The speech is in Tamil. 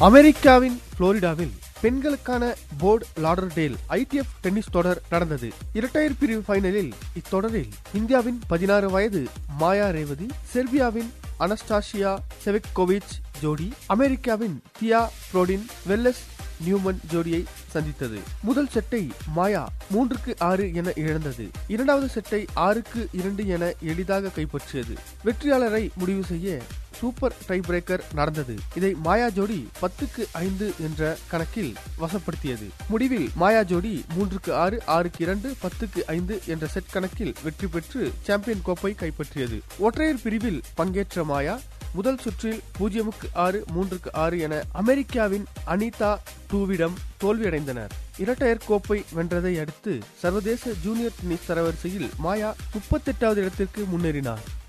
அமெரிக்காவின் புளோரிடாவில் பெண்களுக்கான போர்டு லாடர்டேல் ஐடிஎஃப் டென்னிஸ் தொடர் நடந்தது இரட்டையர் பிரிவு ஃபைனலில் இத்தொடரில் இந்தியாவின் பதினாறு வயது மாயா ரேவதி செர்பியாவின் அனஸ்டாஷியா செவெக்கோவிச் ஜோடி அமெரிக்காவின் தியா புரோடின் வெல்லஸ் நியூமன் ஜோடியை சந்தித்தது முதல் செட்டை மாயா மூன்றுக்கு ஆறு என இழந்தது இரண்டாவது செட்டை ஆறுக்கு இரண்டு என எளிதாக கைப்பற்றியது வெற்றியாளரை முடிவு செய்ய சூப்பர் டை பிரேக்கர் நடந்தது இதை மாயா ஜோடி பத்துக்கு ஐந்து என்ற கணக்கில் வசப்படுத்தியது முடிவில் மாயா ஜோடி மூன்றுக்கு ஆறு ஆறுக்கு இரண்டு பத்துக்கு ஐந்து என்ற செட் கணக்கில் வெற்றி பெற்று சாம்பியன் கோப்பை கைப்பற்றியது ஒற்றையர் பிரிவில் பங்கேற்ற மாயா முதல் சுற்றில் பூஜ்ஜியமுக்கு ஆறு மூன்றுக்கு ஆறு என அமெரிக்காவின் அனிதா டூவிடம் தோல்வியடைந்தனர் இரட்டையர் கோப்பை வென்றதை அடுத்து சர்வதேச ஜூனியர் டென்னிஸ் தரவரிசையில் மாயா முப்பத்தெட்டாவது இடத்திற்கு முன்னேறினார்